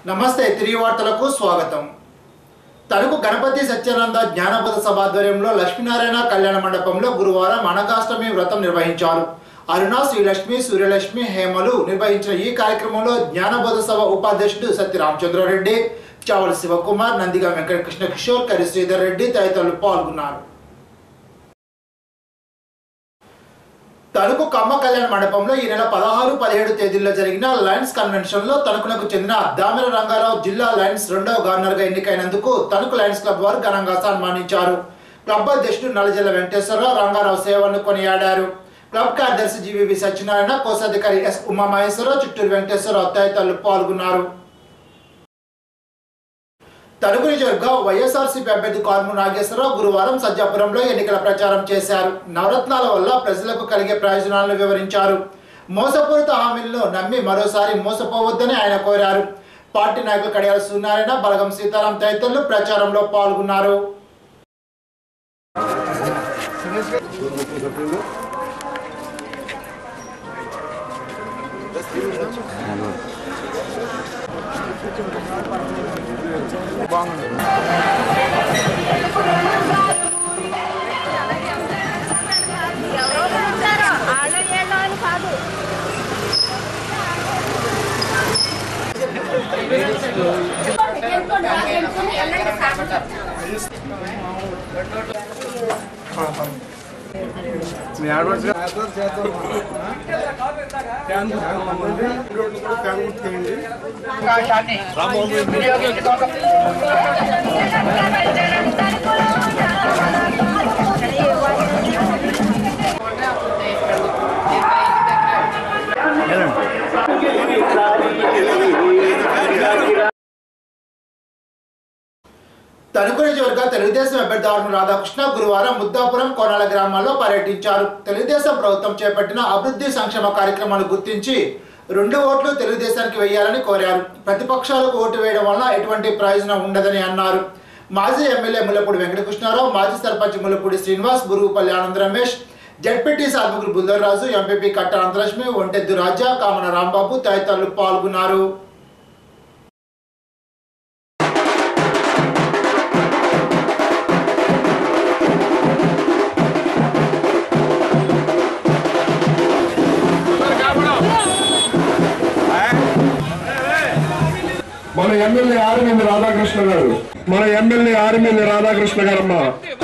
నమస్తే తిరిగి వార్తలకు స్వాగతం తణుకు గణపతి సత్యానంద జ్ఞానపద సభ ఆధ్వర్యంలో లక్ష్మీనారాయణ కళ్యాణ మండపంలో గురువారం అనగాష్టమి వ్రతం నిర్వహించారు అరుణ శ్రీలక్ష్మి సూర్యలక్ష్మి హేమలు నిర్వహించిన ఈ కార్యక్రమంలో జ్ఞానబోధ సభ ఉపాధ్యక్షుడు సత్య రామచంద్రారెడ్డి చావల శివకుమార్ నందిగా వెంకటకృష్ణ కిషోర్ కరి శ్రీధర్ రెడ్డి తదితరులు పాల్గొన్నారు తణుకు కమ్మ కళ్యాణ మండపంలో ఈ నెల పదహారు పదిహేడు తేదీల్లో జరిగిన లయన్స్ కన్వెన్షన్ లో తణుకునకు చెందిన దామెర రంగారావు జిల్లా లయన్స్ రెండవ గవర్నర్ గా ఎన్నికైనందుకు తణుకు లయన్స్ క్లబ్ వారు ఘనంగా సన్మానించారు క్లబ్ అధ్యక్షుడు నలజల్ల వెంకటేశ్వరరావు రంగారావు సేవలను కొనియాడారు క్లబ్ కార్యదర్శి జీవీవి సత్యనారాయణ కోశాధికారి ఎస్ ఉమామహేశ్వరరావు చిట్టూరు వెంకటేశ్వరరావు తదితరులు పాల్గొన్నారు తణుకు నియోజకవర్గ వైఎస్ఆర్సీపీ అభ్యర్థి కార్ము నాగేశ్వరరావు గురువారం సజ్జాపురంలో ఎన్నికల ప్రచారం చేశారు నవరత్నాల వల్ల ప్రజలకు కలిగే ప్రయోజనాలను వివరించారు మోసపూరిత హామీలను నమ్మి మరోసారి మోసపోవద్దని ఆయన కోరారు పార్టీ నాయకులు కడియాల సూర్యనారాయణ బలగం సీతారాం తదితరులు ప్రచారంలో పాల్గొన్నారు ఎవరో వచ్చారు ఆళ్ళ ఏళ్ళో అని కాదు తణుకు నియోజకవర్గ తెలుగుదేశం అభ్యర్థి ఆర్మ రాధాకృష్ణ గురువారం ముద్దాపురం కోనాల గ్రామాల్లో పర్యటించారు తెలుగుదేశం ప్రభుత్వం చేపట్టిన అభివృద్ధి సంక్షేమ కార్యక్రమాలు గుర్తించి రెండు ఓట్లు తెలుగుదేశానికి వేయాలని కోరారు ప్రతిపక్షాలకు ఓటు వేయడం వల్ల ఎటువంటి ప్రయోజనం ఉండదని అన్నారు మాజీ ఎమ్మెల్యే ముల్లపూడి వెంకటకృష్ణారావు మాజీ సర్పంచ్ ముల్లపూడి శ్రీనివాస్ గురుగుపల్లి ఆనంద్ రమేష్ జడ్పీటీ సాధకులు బుల్లరాజు ఎంపీపీ కట్ట అనంతలక్ష్మి ఒంటెద్దు రాజా కామన రాంబాబు తదితరులు పాల్గొన్నారు మన ఎమ్మెల్యే ఆరిమిల్లి రాధాకృష్ణ గారు మన ఎమ్మెల్యే ఆరిమిల్లి రాధాకృష్ణ గారమ్మ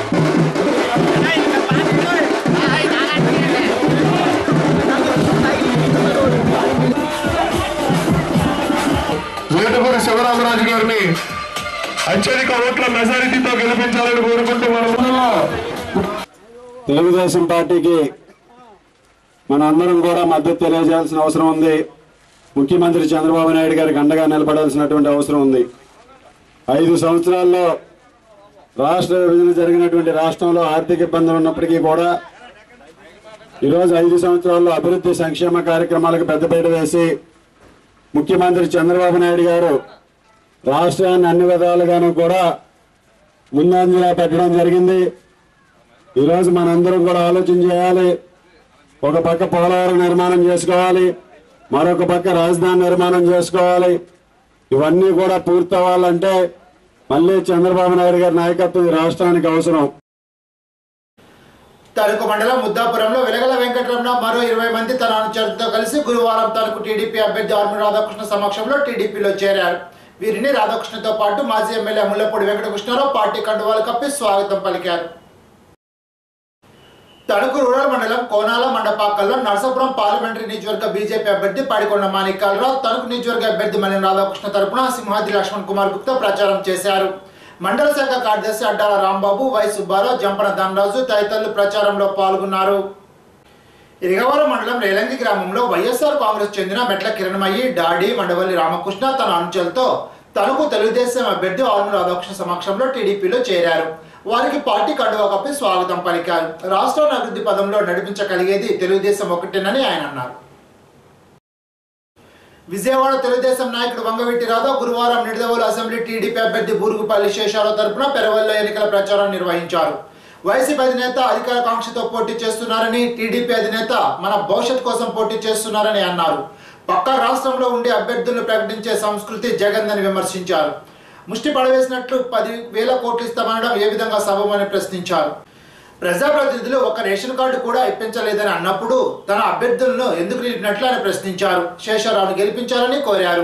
వేటపూరి శివరామరాజు గారిని అత్యధిక ఓట్ల మెజారిటీతో గెలిపించాలని కోరుకుంటూ మన ఊళ్ళో తెలుగుదేశం పార్టీకి మన అందరం కూడా మద్దతు తెలియజేయాల్సిన అవసరం ఉంది ముఖ్యమంత్రి చంద్రబాబు నాయుడు గారికి అండగా నిలబడాల్సినటువంటి అవసరం ఉంది ఐదు సంవత్సరాల్లో రాష్ట్ర విభజన జరిగినటువంటి రాష్ట్రంలో ఆర్థిక ఇబ్బందులు ఉన్నప్పటికీ కూడా ఈరోజు ఐదు సంవత్సరాల్లో అభివృద్ధి సంక్షేమ కార్యక్రమాలకు పెద్దపీట వేసి ముఖ్యమంత్రి చంద్రబాబు నాయుడు గారు రాష్ట్రాన్ని అన్ని విధాలుగాను కూడా ముందంజలో పెట్టడం జరిగింది ఈరోజు మనందరం కూడా ఆలోచన చేయాలి ఒక పక్క పోలవరం నిర్మాణం చేసుకోవాలి మరొక పక్క రాజధాని నిర్మాణం చేసుకోవాలి ఇవన్నీ కూడా పూర్తవ్వాలంటే మళ్ళీ చంద్రబాబు నాయుడు గారి నాయకత్వం ఈ రాష్ట్రానికి అవసరం తణుకు మండలం ముద్దాపురంలో వెలగల వెంకటరమణ మరో ఇరవై మంది తన అనుచరులతో కలిసి గురువారం తణుకు టీడీపీ అభ్యర్థి ఆర్మి రాధాకృష్ణ సమక్షంలో టీడీపీలో చేరారు వీరిని రాధాకృష్ణతో పాటు మాజీ ఎమ్మెల్యే ముల్లపూడి వెంకటకృష్ణరావు పార్టీ కండువాలు కప్పి స్వాగతం పలికారు తణుకు రూరల్ మండలం కోనాల మండపాకల్లో నరసాపురం పార్లమెంటరీ నియోజకవర్గ బీజేపీ అభ్యర్థి పాడికొండ మాణిక్యాలరావు తణుకు నియోజకవర్గ అభ్యర్థి మల్లెన రాధాకృష్ణ తరపున సింహాద్రి లక్ష్మణ్ కుమార్ గుప్తా ప్రచారం చేశారు మండల శాఖ కార్యదర్శి అడ్డాల రాంబాబు వై సుబ్బారావు జంపన ధనరాజు తదితరులు ప్రచారంలో పాల్గొన్నారు ఇరగవరం మండలం రేలంగి గ్రామంలో వైఎస్ఆర్ కాంగ్రెస్ చెందిన మెట్ల కిరణమయ్యి డాడి మండవల్లి రామకృష్ణ తన అనుచరులతో తనకు తెలుగుదేశం అభ్యర్థి ఆర్మీ రాధాకృష్ణ సమక్షంలో టీడీపీలో చేరారు వారికి పార్టీ కండువా కప్పి స్వాగతం పలికారు రాష్ట్రాన్ని అభివృద్ధి పదంలో నడిపించగలిగేది తెలుగుదేశం ఒకటేనని ఆయన అన్నారు విజయవాడ తెలుగుదేశం నాయకుడు వంగవీటి రాధా గురువారం నిడదవోలు అసెంబ్లీ టీడీపీ అభ్యర్థి బూరుగుపల్లి శేషారావు తరపున పెరవల్లో ఎన్నికల ప్రచారం నిర్వహించారు వైసీపీ అధినేత అధికార కాంక్షతో పోటీ చేస్తున్నారని టీడీపీ అధినేత మన భవిష్యత్ కోసం పోటీ చేస్తున్నారని అన్నారు పక్క రాష్ట్రంలో ఉండే అభ్యర్థులను ప్రకటించే సంస్కృతి జగందని విమర్శించారు ముష్టి పడవేసినట్లు పది వేల కోట్లు ఇస్తామనడం ఏ విధంగా సబమని ప్రశ్నించారు ప్రజాప్రతినిధులు ఒక రేషన్ కార్డు కూడా ఇప్పించలేదని అన్నప్పుడు తన అభ్యర్థులను ఎందుకు నిలిపినట్లు ఆయన ప్రశ్నించారు శేషారావును గెలిపించాలని కోరారు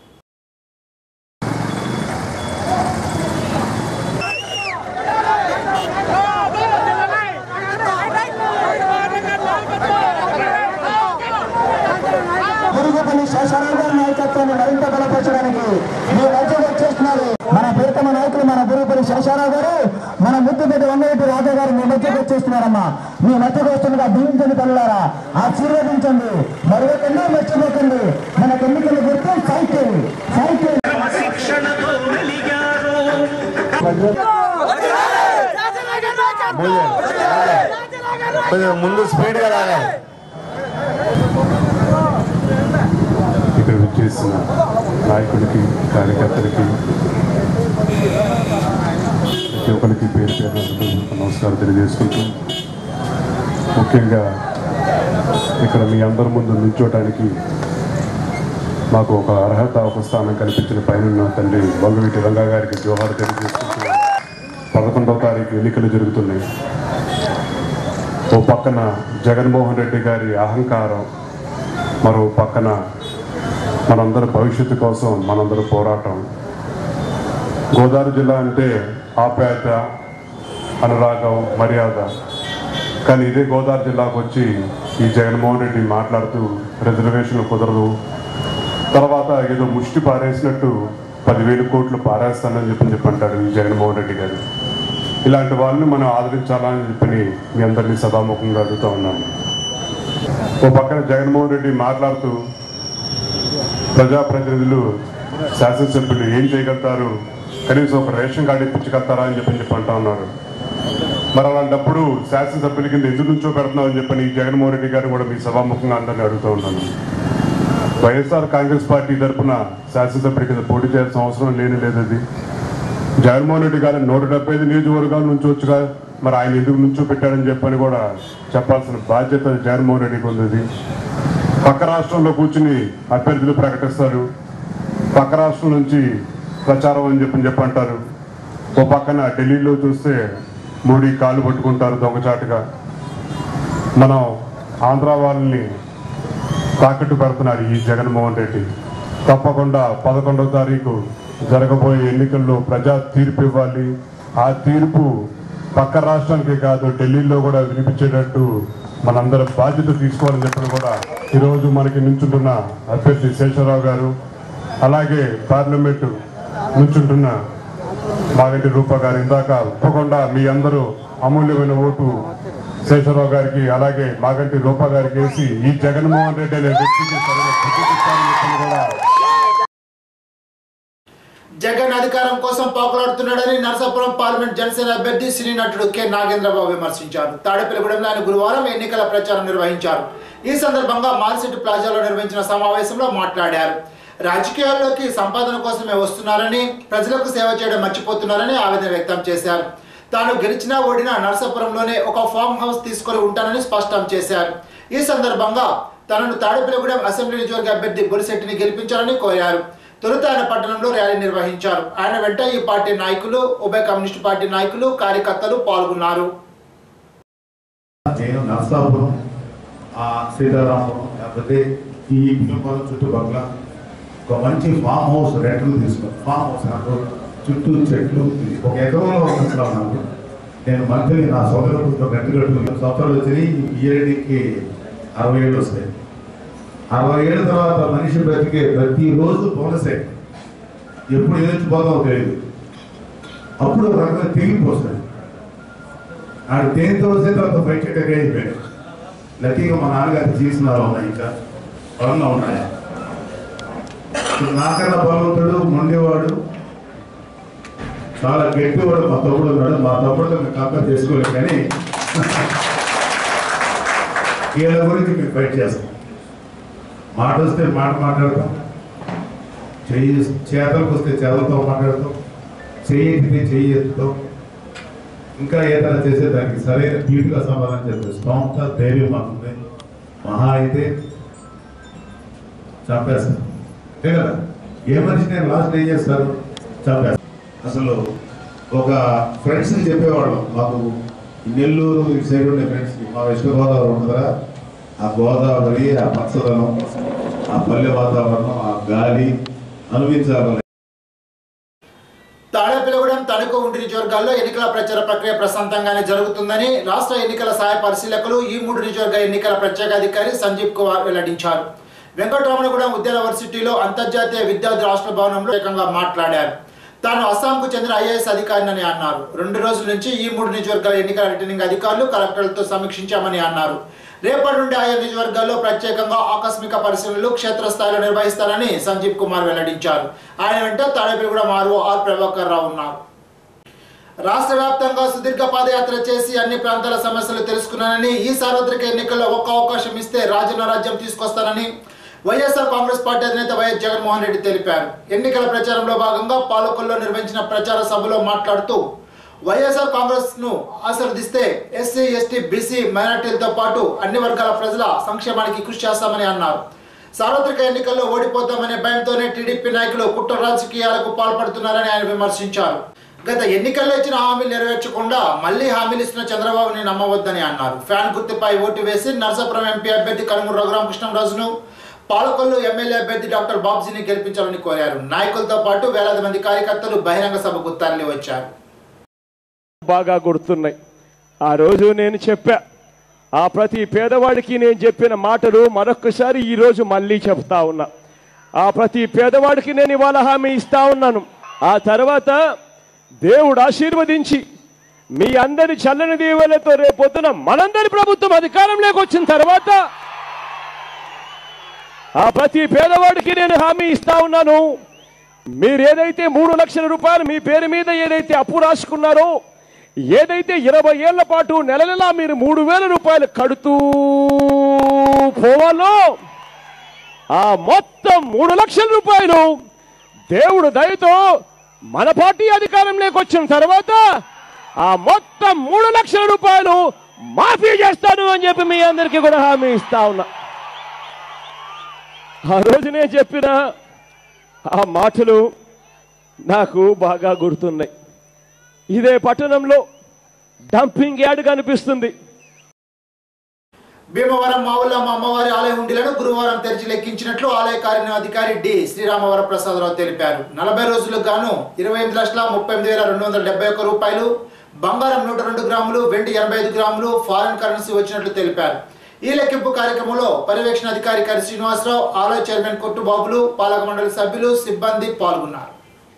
పురుగుపల్లి శేషారావు గారి నాయకత్వాన్ని మరింత బలపరచడానికి మీ మధ్యకు వచ్చేస్తున్నారు మన ప్రియతమ నాయకులు మన పురుగుపల్లి శేషారావు గారు మన ముద్దుపెద్ద వంగరెడ్డి రాజా గారు మీ మధ్యకు వచ్చేస్తున్నారమ్మా మీ మధ్యకు వస్తుండగా దీవించండి తల్లారా ఆశీర్వదించండి మరొకన్నా మర్చిపోకండి మన ఎన్నికల గుర్తు సైకిల్ సైకిల్ ముందు స్పీడ్ గా రాగాలి ఇక్కడ విచ్చేసిన నాయకుడికి కార్యకర్తలకి ప్రతి ఒక్కరికి పేరు పేరు నమస్కారం తెలియజేసుకుంటూ ముఖ్యంగా ఇక్కడ మీ అందరి ముందు నిల్చోటానికి మాకు ఒక అర్హత ఒక స్థానం కల్పించిన పైన తండ్రి బంగవీటి రంగా గారికి జోహార్ తెలియజేసుకుంటూ పదకొండవ తారీఖు ఎన్నికలు జరుగుతున్నాయి ఓ పక్కన జగన్మోహన్ రెడ్డి గారి అహంకారం మరో పక్కన మనందరి భవిష్యత్తు కోసం మనందరి పోరాటం గోదావరి జిల్లా అంటే ఆప్యాయత అనురాగం మర్యాద కానీ ఇదే గోదావరి జిల్లాకు వచ్చి ఈ జగన్మోహన్ రెడ్డి మాట్లాడుతూ రిజర్వేషన్లు కుదరదు తర్వాత ఏదో ముష్టి పారేసినట్టు పదివేలు కోట్లు పారేస్తానని చెప్పి చెప్పి అంటాడు ఈ జగన్మోహన్ రెడ్డి గారు ఇలాంటి వాళ్ళని మనం ఆదరించాలని చెప్పి మీ అందరినీ సభాముఖంగా అడుగుతా ఉన్నాను ఓ పక్కన జగన్మోహన్ రెడ్డి మాట్లాడుతూ ప్రజాప్రతినిధులు శాసనసభ్యులు ఏం చేయగలుగుతారు కనీసం ఒక రేషన్ కార్డు ఇప్పించగలుగుతారా అని చెప్పి చెప్పి అంటా ఉన్నారు మరి అలాంటప్పుడు శాసనసభ్యుల కింద ఎందుకు నుంచో పెడుతున్నావు అని చెప్పని జగన్మోహన్ రెడ్డి గారు కూడా మీ సభాముఖంగా అందరినీ అడుగుతూ ఉన్నాను వైఎస్ఆర్ కాంగ్రెస్ పార్టీ తరఫున శాసనసభ్యుడి కింద పోటీ చేయాల్సిన అవసరం లేని లేదు అది జగన్మోహన్ రెడ్డి గారు నూట డెబ్బై ఐదు నియోజకవర్గాల నుంచి వచ్చుగా మరి ఆయన ఎందుకు నుంచో పెట్టాడని చెప్పని కూడా చెప్పాల్సిన బాధ్యత జగన్మోహన్ రెడ్డికి ఉంది అది. పక్క రాష్ట్రంలో కూర్చుని అభ్యర్థులు ప్రకటిస్తారు పక్క రాష్ట్రం నుంచి ప్రచారం అని చెప్పని చెప్పంటారు ఓ పక్కన ఢిల్లీలో చూస్తే మోడీ కాళ్ళు పట్టుకుంటారు దొంగచాటుగా మనం ఆంధ్ర వాళ్ళని తాకట్టు పెడుతున్నాడు ఈ జగన్మోహన్ రెడ్డి తప్పకుండా పదకొండవ తారీఖు జరగబోయే ఎన్నికల్లో ప్రజా తీర్పు ఇవ్వాలి ఆ తీర్పు పక్క రాష్ట్రానికి కాదు ఢిల్లీలో కూడా వినిపించేటట్టు మనందరం బాధ్యత తీసుకోవాలని చెప్పిన కూడా ఈరోజు మనకి నుంచుంటున్న అభ్యర్థి శేషరావు గారు అలాగే పార్లమెంటు నుంచుంటున్న మాగంటి రూప గారు ఇందాక తప్పకుండా మీ అందరూ అమూల్యమైన ఓటు శేషరావు గారికి అలాగే మాగంటి రూప గారికి వేసి ఈ జగన్మోహన్ రెడ్డి అనే వ్యక్తికి సరైన ప్రతిష్టాన్ని చెప్పని కూడా జగన్ అధికారం కోసం పాకులాడుతున్నాడని నరసాపురం పార్లమెంట్ జనసేన అభ్యర్థి సినీ నటుడు కె నాగేంద్రబాబు విమర్శించారు తాడేపల్లిగూడెంలో ఆయన గురువారం ఎన్నికల ప్రచారం నిర్వహించారు ఈ సందర్భంగా మార్సిటీ ప్లాజాలో నిర్వహించిన సమావేశంలో మాట్లాడారు రాజకీయాల్లోకి సంపాదన కోసమే వస్తున్నారని ప్రజలకు సేవ చేయడం మర్చిపోతున్నారని ఆవేదన వ్యక్తం చేశారు తాను గెలిచినా ఓడినా నరసాపురంలోనే ఒక ఫామ్ హౌస్ తీసుకొని ఉంటానని స్పష్టం చేశారు ఈ సందర్భంగా తనను తాడేపల్లిగూడెం అసెంబ్లీ నియోజకవర్గ అభ్యర్థి బొలిశెట్టిని గెలిపించాలని కోరారు తొలుత ఆయన పట్టణంలో ర్యాలీ నిర్వహించారు ఆయన వెంట ఈ పార్టీ నాయకులు ఉభయ కమ్యూనిస్టు పార్టీ నాయకులు కార్యకర్తలు పాల్గొన్నారు నేను నరసాపురం ఆ సీతారామపురం లేకపోతే ఈ కుటుంబాల చుట్టుపక్కల ఒక మంచి ఫామ్ హౌస్ రెంట్లు తీసుకుని ఫామ్ హౌస్ నాకు చుట్టూ చెట్లు ఒక ఎకరంలో ఉన్నట్లు నాకు నేను మంత్లీ నా సోదరులతో రెంట్ కట్టుకుని సంవత్సరాలు వచ్చి ఇయర్కి అరవై ఏళ్ళు వస్తాయి అరవై ఏళ్ళ తర్వాత మనిషి బ్రతికే ప్రతిరోజు బోనసే ఎప్పుడు ఎదుర్చిపోతామో తెలియదు అప్పుడు ఒక రకంగా తెగిపోతుంది ఆడు దేంతో వస్తే తర్వాత బయట అయిపోయాడు లక్కీగా మా నాన్నగారు జీవిస్తున్నారు ఉన్నాయి ఇంకా బలంగా ఉన్నాయి ఇప్పుడు నాకన్నా బలవంతుడు మొండేవాడు చాలా గట్టివాడు మా తమ్ముడు ఉన్నాడు మా తమ్ముడుతో మేము కంపేర్ చేసుకోలేము కానీ వీళ్ళ గురించి మేము ఫైట్ చేస్తాం మాట వస్తే మాట మాట్లాడతాం చెయ్యి చేతలకు వస్తే చేతలతో మాట్లాడతాం చెయ్యి ఎత్తితే చెయ్యి ఎత్తుతాం ఇంకా ఏదైనా చేసే దానికి సరైన తీటుగా సమాధానం చెప్పే స్తోమత ధైర్యం మాకుంది మహా అయితే చంపేస్తారు అంతే కదా ఏ మనిషి నేను లాస్ట్ ఏం చేస్తారు చంపేస్తారు అసలు ఒక ఫ్రెండ్స్కి చెప్పేవాళ్ళం మాకు ఈ నెల్లూరు ఇటు సైడ్ ఉండే ఫ్రెండ్స్కి మా వెస్ట్ గోదావరి ఉంటుందా ఆ గోదావరి ఆ పచ్చదనం ఆ పల్లె వాతావరణం ఆ గాలి అనుభవించాలి తాడేపల్లిగూడెం తణుకు ఉండి నియోజకవర్గాల్లో ఎన్నికల ప్రచార ప్రక్రియ ప్రశాంతంగానే జరుగుతుందని రాష్ట్ర ఎన్నికల సహాయ పరిశీలకులు ఈ మూడు నియోజకవర్గ ఎన్నికల ప్రత్యేక అధికారి సంజీవ్ కుమార్ వెల్లడించారు వెంకటరమణగూడెం ఉద్యాన యూనివర్సిటీలో అంతర్జాతీయ విద్యార్థి రాష్ట్ర భవనంలో ఏకంగా మాట్లాడారు తాను అస్సాంకు చెందిన ఐఏఎస్ అధికారిని అన్నారు రెండు రోజుల నుంచి ఈ మూడు నియోజకవర్గాల ఎన్నికల రిటర్నింగ్ అధికారులు కలెక్టర్లతో సమీక్షించామని అన్నారు రేపటి నుండి ఆయా నియోజకవర్గాల్లో ప్రత్యేకంగా ఆకస్మిక పరిశీలనలు క్షేత్రస్థాయిలో నిర్వహిస్తారని సంజీవ్ కుమార్ వెల్లడించారు ఆయన వెంట తాడేపల్లిగూడెం ఆర్ఓ ఆర్ ప్రభాకర్ రావు ఉన్నారు రాష్ట్ర వ్యాప్తంగా సుదీర్ఘ పాదయాత్ర చేసి అన్ని ప్రాంతాల సమస్యలు తెలుసుకున్నానని ఈ సార్వత్రిక ఎన్నికల్లో ఒక్క అవకాశం ఇస్తే రాజన్న రాజ్యం తీసుకొస్తానని వైఎస్ఆర్ కాంగ్రెస్ పార్టీ అధినేత వైఎస్ జగన్మోహన్ రెడ్డి తెలిపారు ఎన్నికల ప్రచారంలో భాగంగా పాలకొల్లో నిర్వహించిన ప్రచార సభలో మాట్లాడుతూ వైఎస్ఆర్ కాంగ్రెస్ ను ఆశీర్వదిస్తే ఎస్సీ ఎస్టీ బీసీ మైనార్టీలతో పాటు అన్ని వర్గాల ప్రజల సంక్షేమానికి కృషి చేస్తామని అన్నారు సార్వత్రిక ఎన్నికల్లో ఓడిపోతామనే భయంతోనే టీడీపీ నాయకులు కుట్ర రాజకీయాలకు పాల్పడుతున్నారని ఆయన విమర్శించారు గత ఎన్నికల్లో ఇచ్చిన హామీలు నెరవేర్చకుండా మళ్లీ హామీలు ఇస్తున్న చంద్రబాబుని నమ్మవద్దని అన్నారు ఫ్యాన్ గుర్తుపై ఓటు వేసి నరసాపురం ఎంపీ అభ్యర్థి కనుమూరు రఘురామకృష్ణరాజును పాలకొల్లు ఎమ్మెల్యే అభ్యర్థి డాక్టర్ బాబ్జీని గెలిపించాలని కోరారు నాయకులతో పాటు వేలాది మంది కార్యకర్తలు బహిరంగ సభకు తరలి వచ్చారు బాగా గుర్తున్నాయి ఆ రోజు నేను చెప్పా ఆ ప్రతి పేదవాడికి నేను చెప్పిన మాటలు మరొక్కసారి ఈ రోజు మళ్ళీ చెప్తా ఉన్నా ఆ ప్రతి పేదవాడికి నేను ఇవాళ హామీ ఇస్తా ఉన్నాను ఆ తర్వాత దేవుడు ఆశీర్వదించి మీ అందరి చల్లని దీవెలతో రేపొద్దున మనందరి ప్రభుత్వం అధికారంలోకి వచ్చిన తర్వాత ఆ ప్రతి పేదవాడికి నేను హామీ ఇస్తా ఉన్నాను మీరు ఏదైతే మూడు లక్షల రూపాయలు మీ పేరు మీద ఏదైతే అప్పు రాసుకున్నారో ఏదైతే ఇరవై ఏళ్ల పాటు నెల నెలా మీరు మూడు వేల రూపాయలు కడుతూ పోవాలో ఆ మొత్తం మూడు లక్షల రూపాయలు దేవుడు దయతో మన పార్టీ అధికారంలోకి వచ్చిన తర్వాత ఆ మొత్తం మూడు లక్షల రూపాయలు మాఫీ చేస్తాను అని చెప్పి మీ అందరికీ కూడా హామీ ఇస్తా ఉన్నా ఆ రోజు నేను చెప్పిన ఆ మాటలు నాకు బాగా గుర్తున్నాయి ఇదే పట్టణంలో డంపింగ్ యార్డ్ కనిపిస్తుంది భీమవరం మావుల్లమ్మ అమ్మవారి ఆలయ హుండీలను గురువారం తెరిచి లెక్కించినట్లు ఆలయ కార్యాధికారి డి శ్రీరామవర ప్రసాదరావు తెలిపారు నలభై రోజులకు గాను ఇరవై ఎనిమిది లక్షల ముప్పై ఎనిమిది వేల రెండు వందల డెబ్బై ఒక్క రూపాయలు బంగారం నూట రెండు గ్రాములు వెండి ఎనభై ఐదు గ్రాములు ఫారెన్ కరెన్సీ వచ్చినట్లు తెలిపారు ఈ లెక్కింపు కార్యక్రమంలో పర్యవేక్షణ అధికారి కరి శ్రీనివాసరావు ఆలయ చైర్మన్ కొట్టు బాబులు పాలక మండలి సభ్యులు సిబ్బంది పాల్గొన్నారు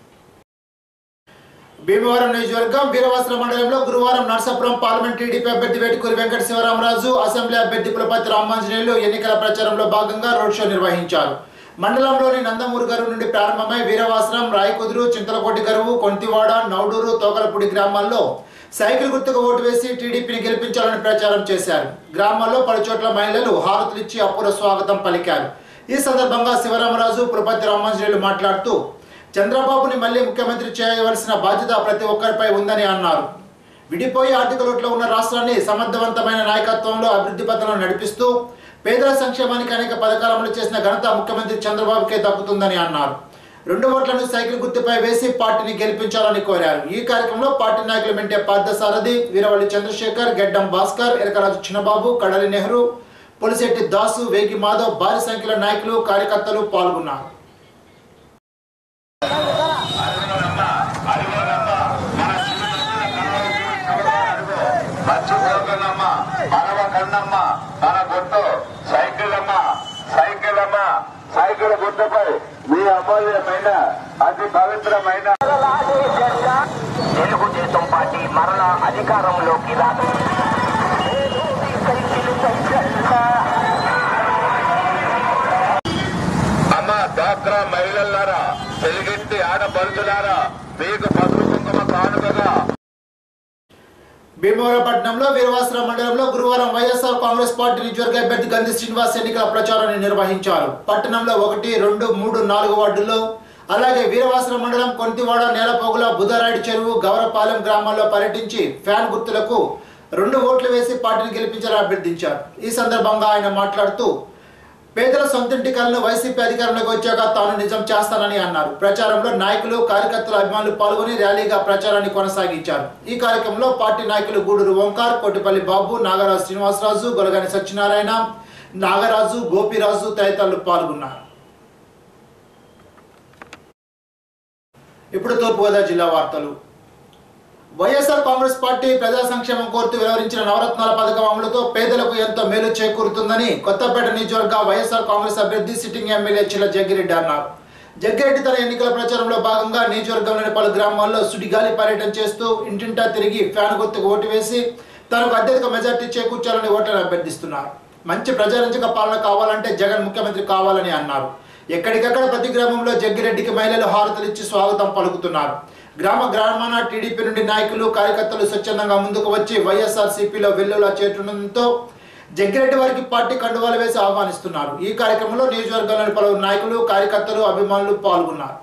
భీమవరం నియోజకవర్గం వీరవాసల మండలంలో గురువారం నర్సాపురం పార్లమెంట్ టీడీపీ అభ్యర్థి వేటుకూరి వెంకట శివరామరాజు అసెంబ్లీ అభ్యర్థి పులపతి రామాంజనేయులు ఎన్నికల ప్రచారంలో భాగంగా రోడ్ షో నిర్వహించారు మండలంలోని నందమూరు గరువు నుండి ప్రారంభమై వీరవాసరం రాయకుదురు చింతలకోటి గరువు కొంతివాడ నౌడూరు తోకలపూడి గ్రామాల్లో సైకిల్ గుర్తుకు ఓటు వేసి టీడీపీని గెలిపించాలని ప్రచారం చేశారు గ్రామాల్లో పలు చోట్ల మహిళలు హారతులిచ్చి అపూర్వ స్వాగతం పలికారు ఈ సందర్భంగా శివరామరాజు పులపతి రామాంజనేయులు మాట్లాడుతూ చంద్రబాబుని మళ్ళీ ముఖ్యమంత్రి చేయవలసిన బాధ్యత ప్రతి ఒక్కరిపై ఉందని అన్నారు విడిపోయి ఆర్థిక లోట్లో ఉన్న రాష్ట్రాన్ని సమర్థవంతమైన నాయకత్వంలో అభివృద్ధి పథంలో నడిపిస్తూ పేదల సంక్షేమానికి అనేక పథకాలు అమలు చేసిన ఘనత ముఖ్యమంత్రి చంద్రబాబుకే దక్కుతుందని అన్నారు రెండు ఓట్లను సైకిల్ గుర్తుపై వేసి పార్టీని గెలిపించాలని కోరారు ఈ కార్యక్రమంలో పార్టీ నాయకులు మెంటే పార్థసారథి వీరవల్లి చంద్రశేఖర్ గెడ్డం భాస్కర్ ఎరకరాజు చిన్నబాబు కడలి నెహ్రూ పులిశెట్టి దాసు వేగి మాధవ్ భారీ సంఖ్యలో నాయకులు కార్యకర్తలు పాల్గొన్నారు మర్చిపోతున్నమ్మ మనవ కన్నమ్మ మన గుర్తు సైకిల్ అమ్మ సైకిల్ అమ్మ సైకిల్ గుర్తుపై మీ అమూల్యమైన అతి పవిత్రమైన తెలుగుదేశం పార్టీ మరణ అధికారంలోకి రాదు అమ్మ డాక్రా మహిళలారా తెలుగింటి ఆడపడుచులారా మీకు పసుపు కుంకుమ కానుకగా భీమవరపట్నంలో వీరవాసరావు మండలంలో గురువారం వైఎస్ఆర్ కాంగ్రెస్ పార్టీ నియోజకవర్గ అభ్యర్థి గంధి శ్రీనివాస్ ఎన్నికల ప్రచారాన్ని నిర్వహించారు పట్టణంలో ఒకటి రెండు మూడు నాలుగు వార్డుల్లో అలాగే వీరవాసరం మండలం కొంతివాడ నేలపోగుల బుధారాయుడు చెరువు గౌరపాలెం గ్రామాల్లో పర్యటించి ఫ్యాన్ గుర్తులకు రెండు ఓట్లు వేసి పార్టీని గెలిపించాలని అభ్యర్థించారు ఈ సందర్భంగా ఆయన మాట్లాడుతూ పేదల సొంతింటి కలను వైసీపీ అధికారంలోకి వచ్చాక తాను నిజం చేస్తానని అన్నారు ప్రచారంలో నాయకులు కార్యకర్తల అభిమానులు పాల్గొని ర్యాలీగా ప్రచారాన్ని కొనసాగించారు ఈ కార్యక్రమంలో పార్టీ నాయకులు గూడూరు ఓంకార్ కొట్టిపల్లి బాబు నాగరాజు శ్రీనివాసరాజు గొలగాని సత్యనారాయణ నాగరాజు గోపిరాజు తదితరులు పాల్గొన్నారు ఇప్పుడు తూర్పుగోదావరి జిల్లా వార్తలు వైఎస్ఆర్ కాంగ్రెస్ పార్టీ ప్రజా సంక్షేమం కోరుతూ వెలువరించిన నవరత్నాల పథకం అమలుతో పేదలకు ఎంతో మేలు చేకూరుతుందని కొత్తపేట నియోజకవర్గ వైఎస్ఆర్ కాంగ్రెస్ అభ్యర్థి సిట్టింగ్ ఎమ్మెల్యే చిల్ల జగ్గిరెడ్డి అన్నారు జగ్గిరెడ్డి తన ఎన్నికల ప్రచారంలో భాగంగా నియోజకవర్గంలోని పలు గ్రామాల్లో సుడిగాలి పర్యటన చేస్తూ ఇంటింటా తిరిగి ఫ్యాన్ గుర్తుకు ఓటు వేసి తనకు అత్యధిక మెజార్టీ చేకూర్చాలని ఓట్లను అభ్యర్థిస్తున్నారు మంచి ప్రజారంజక పాలన కావాలంటే జగన్ ముఖ్యమంత్రి కావాలని అన్నారు ఎక్కడికక్కడ ప్రతి గ్రామంలో జగ్గిరెడ్డికి మహిళలు హారతలిచ్చి స్వాగతం పలుకుతున్నారు గ్రామ గ్రామాన టీడీపీ నుండి నాయకులు కార్యకర్తలు స్వచ్ఛందంగా ముందుకు వచ్చి వైఎస్ఆర్ సిపిలో వెల్లులా చేరుతుండడంతో జగ్గిరెడ్డి వారికి పార్టీ కండువాలు వేసి ఆహ్వానిస్తున్నారు ఈ కార్యక్రమంలో నియోజకవర్గంలోని పలువురు నాయకులు కార్యకర్తలు అభిమానులు పాల్గొన్నారు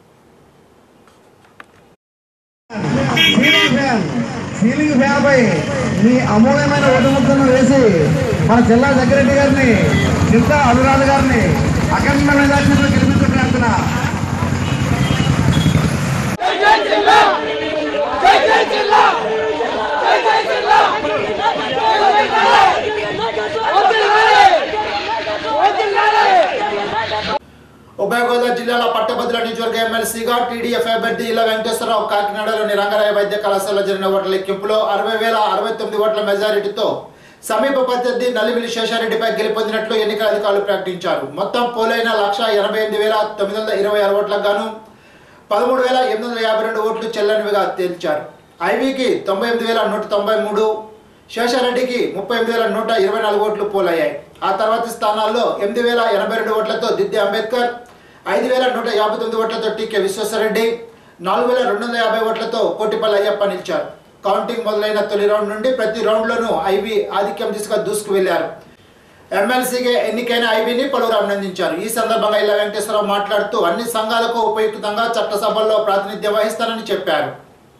సీలింగ్ ఫ్యాన్ సీలింగ్ ఫ్యాన్ పై మీ అమూల్యమైన ఓటుముద్రను వేసి మన జిల్లా జగ్గిరెడ్డి గారిని చింత అనురాధ గారిని అఖండ మెజార్టీలో గెలిపించుకుంటున్నా ఉభయ గోదావరి జిల్లాల పట్టభద్రుల నియోజకవర్గ ఎమ్మెల్సీగా టీడీఎఫ్ అభ్యర్థి ఇలా వెంకటేశ్వరరావు కాకినాడలోని రంగరాయ వైద్య కళాశాలలో జరిగిన ఓట్ల లెక్కింపులో అరవై వేల అరవై తొమ్మిది ఓట్ల మెజారిటీతో సమీప ప్రత్యర్థి నలిమిలి శేషారెడ్డిపై గెలుపొందినట్లు ఎన్నికల అధికారులు ప్రకటించారు మొత్తం పోలైన లక్ష ఎనభై ఎనిమిది వేల తొమ్మిది వందల ఇరవై ఆరు ఓట్లకు గాను పదమూడు వేల ఎనిమిది వందల యాభై రెండు ఓట్లు చెల్లనివిగా తేల్చారు ఐవీకి తొంభై ఎనిమిది వేల నూట తొంభై మూడు శేషారెడ్డికి ముప్పై ఎనిమిది వేల నూట ఇరవై నాలుగు ఓట్లు పోలయ్యాయి ఆ తర్వాతి స్థానాల్లో ఎనిమిది వేల ఎనభై రెండు ఓట్లతో దిద్ది అంబేద్కర్ ఐదు వేల నూట యాభై తొమ్మిది ఓట్లతో టీకే విశ్వేశ్వరరెడ్డి నాలుగు వేల రెండు వందల యాభై ఓట్లతో కోటిపల్లి అయ్యప్ప నిలిచారు కౌంటింగ్ మొదలైన తొలి రౌండ్ నుండి ప్రతి రౌండ్లోనూ ఐవి ఆధిక్యం దిశగా దూసుకు వెళ్లారు ఎమ్మెల్సీగా ఎన్నికైన ఐబీని పలువురు అభినందించారు ఈ సందర్భంగా ఇలా వెంకటేశ్వరరావు మాట్లాడుతూ అన్ని సంఘాలకు ఉపయుక్తంగా చట్టసభల్లో ప్రాతినిధ్యం వహిస్తానని చెప్పారు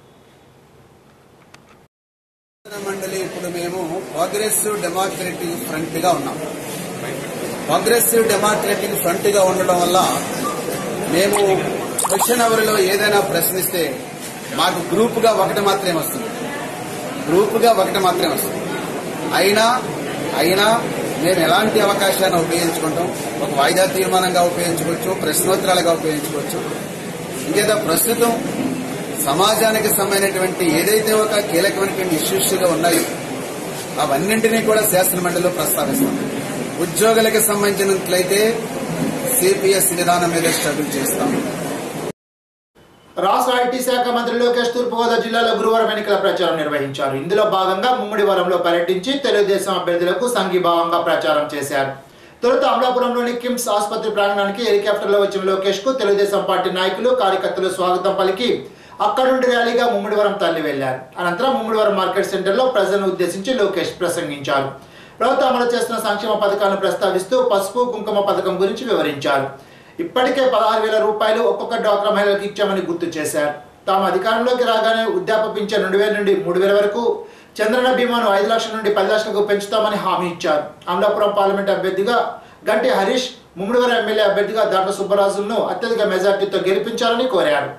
మండలి ఇప్పుడు మేము ప్రోగ్రెసివ్ డెమోక్రటిక్ ఫ్రంట్ గా ఉన్నాం ప్రోగ్రెసివ్ డెమోక్రటిక్ ఫ్రంట్ గా ఉండడం వల్ల మేము క్వశ్చన్ అవర్ లో ఏదైనా ప్రశ్నిస్తే మాకు గ్రూప్ గా ఒకటి మాత్రమే వస్తుంది గ్రూప్ గా ఒకటి మాత్రమే వస్తుంది అయినా అయినా మేము ఎలాంటి అవకాశాన్ని ఉపయోగించుకుంటాం ఒక వాయిదా తీర్మానంగా ఉపయోగించుకోవచ్చు ప్రశ్నోత్తరాలుగా ఉపయోగించుకోవచ్చు ఇంకేదో ప్రస్తుతం సమాజానికి సంబంధించినటువంటి ఏదైతే ఒక కీలకమైనటువంటి ఇష్యూస్ గా ఉన్నాయో అవన్నింటినీ కూడా శాసన మండలిలో ప్రస్తావిస్తాం ఉద్యోగులకు సంబంధించినట్లయితే సిపిఎస్ విధానం మీద స్ట్రగుల్ చేస్తాం రాష్ట్ర ఐటీ శాఖ మంత్రి లోకేష్ తూర్పుగోదావరి జిల్లాలో గురువారం ఎన్నికల ప్రచారం నిర్వహించారు ఇందులో భాగంగా ముమ్మిడివరంలో పర్యటించి తెలుగుదేశం అభ్యర్థులకు సంఘీభావంగా ప్రచారం చేశారు తొలుత అమలాపురంలోని కిమ్స్ ఆసుపత్రి ప్రాంగణానికి హెలికాప్టర్లో వచ్చిన లోకేష్ కు తెలుగుదేశం పార్టీ నాయకులు కార్యకర్తలు స్వాగతం పలికి అక్కడి నుండి ర్యాలీగా ముమ్మిడివరం తరలి వెళ్లారు అనంతరం ముమ్మిడివరం మార్కెట్ సెంటర్లో ప్రజలను ఉద్దేశించి లోకేష్ ప్రసంగించారు ప్రభుత్వం అమలు చేస్తున్న సంక్షేమ పథకాలను ప్రస్తావిస్తూ పసుపు కుంకుమ పథకం గురించి వివరించారు ఇప్పటికే పదహారు వేల రూపాయలు ఒక్కొక్క డ్వాక్రా మహిళలకు ఇచ్చామని గుర్తు చేశారు తాము అధికారంలోకి రాగానే వృద్ధాప్య పింఛన్ రెండు వేల నుండి మూడు వేల వరకు చంద్రన బీమాను ఐదు లక్షల నుండి పది లక్షలకు పెంచుతామని హామీ ఇచ్చారు అమలాపురం పార్లమెంట్ అభ్యర్థిగా గంటి హరీష్ ముమ్మడివరం ఎమ్మెల్యే అభ్యర్థిగా దాంట్ల సుబ్బరాజులను అత్యధిక మెజార్టీతో గెలిపించాలని కోరారు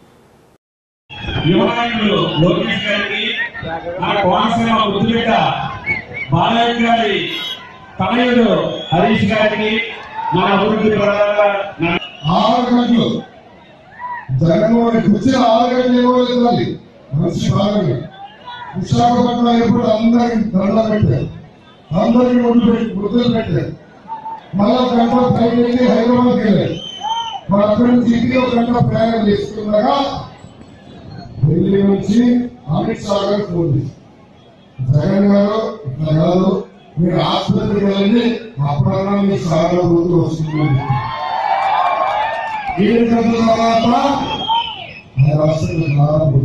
యువనాయకులు లోకేష్ గారికి మన కోనసీమ ముద్దుబిడ్డ బాలయ్య గారి తనయుడు హరీష్ గారికి మన అభివృద్ధి ప్రధాన ఆరు గంటలు జగన్మోహన్ వచ్చిన ఆరు గంటలు ఇవ్వలేదు మంచి భాగంగా విశాఖపట్నం ఎయిర్పోర్ట్ అందరికి దండ పెట్టారు అందరికి ముందు పెట్టి ముద్దులు పెట్టారు మళ్ళా గంట ఫ్లైట్ వెళ్ళి హైదరాబాద్ వెళ్ళారు మరి అక్కడి నుంచి ఇంటికి ఒక గంట ప్రయాణం చేస్తుండగా ఢిల్లీ నుంచి అమిత్ షా గారు ఫోన్ చేశారు జగన్ గారు ఇట్లా కాదు మీరు ఆసుపత్రికి వెళ్ళండి అప్పుడన్నా మీ సాగర ముందు వస్తుంది ఏడు గంటల తర్వాత ఆ రాష్ట్రం రాదు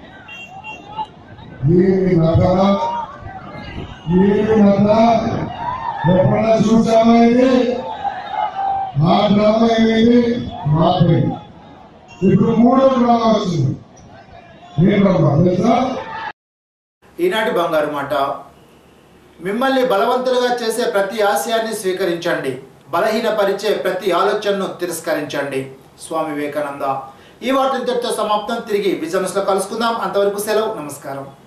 ఏమి నగర ఏమి నగర ఎప్పుడన్నా చూసామా ఇది ఆ డ్రామా ఏమైంది మాపోయింది ఇప్పుడు మూడో డ్రామా వచ్చింది ఏ డ్రామా తెలుసా ఈనాటి బంగారు మాట మిమ్మల్ని బలవంతులుగా చేసే ప్రతి ఆశయాన్ని స్వీకరించండి బలహీనపరిచే ప్రతి ఆలోచనను తిరస్కరించండి స్వామి వివేకానంద ఈ వార్త ఇంతటితో సమాప్తం తిరిగి విజనస్లో కలుసుకుందాం అంతవరకు సెలవు నమస్కారం